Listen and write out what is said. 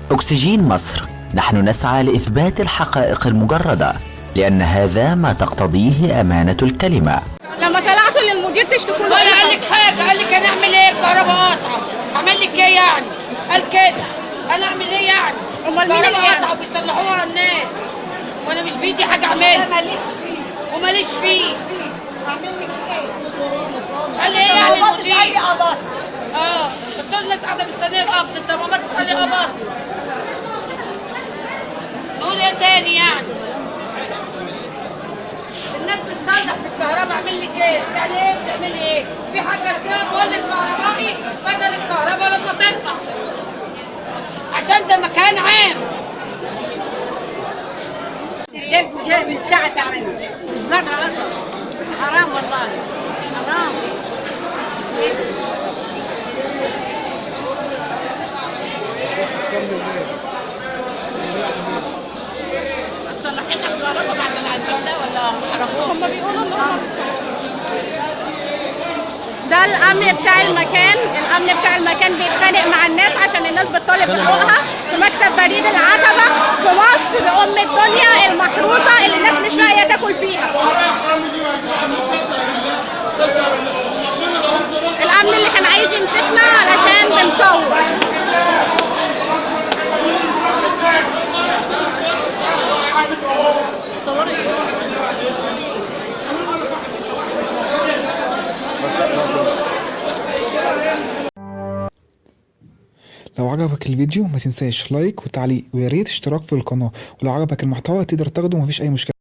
أكسجين مصر نحن نسعى لإثبات الحقائق المجردة لأن هذا ما تقتضيه أمانة الكلمة لما طلعتوا للمدير تشتكوا له ولا إيه؟ قال لك حاجه قال لك انا اعمل ايه الكهرباء قاطعه اعمل لك ايه يعني قال كده انا اعمل ايه يعني أمال مين اللي الكهرباء يعمل؟ قاطعه وبيصلحوها الناس وانا مش بايدي حاجه اعملها ماليش فيه وماليش فيه فيه اعمل لك ايه قال لي ايه يعني ما فيش اي المدير قبض اه قلت له الناس قاعده مستنيه قبض انت ما تسالي قبض نقول ايه تاني يعني الناس بتصلح في الكهرباء اعمل لك ايه؟ يعني ايه بتعملي ايه؟ في حاجه اسمها مولد كهربائي بدل الكهرباء لما تقطع عشان ده مكان عام الجلد جاي من الساعة 8 مش قادرة أقدر حرام والله حرام تصلحين الكهرباء بعد العزيز ده ولا حرقوه؟ هم بيقولوا ان هم ده الامن بتاع المكان الامن بتاع المكان بيتخانق مع الناس عشان الناس بتطالب بحقوقها في مكتب بريد العتبه في مصر ام الدنيا المحروسه اللي الناس مش لاقيه تاكل فيها الامن اللي كان عايز يمسكنا علشان بنصور لو عجبك الفيديو ما تنساش لايك وتعليق ويا ريت اشتراك في القناة ولو عجبك المحتوى تقدر تاخده مفيش اي مشكلة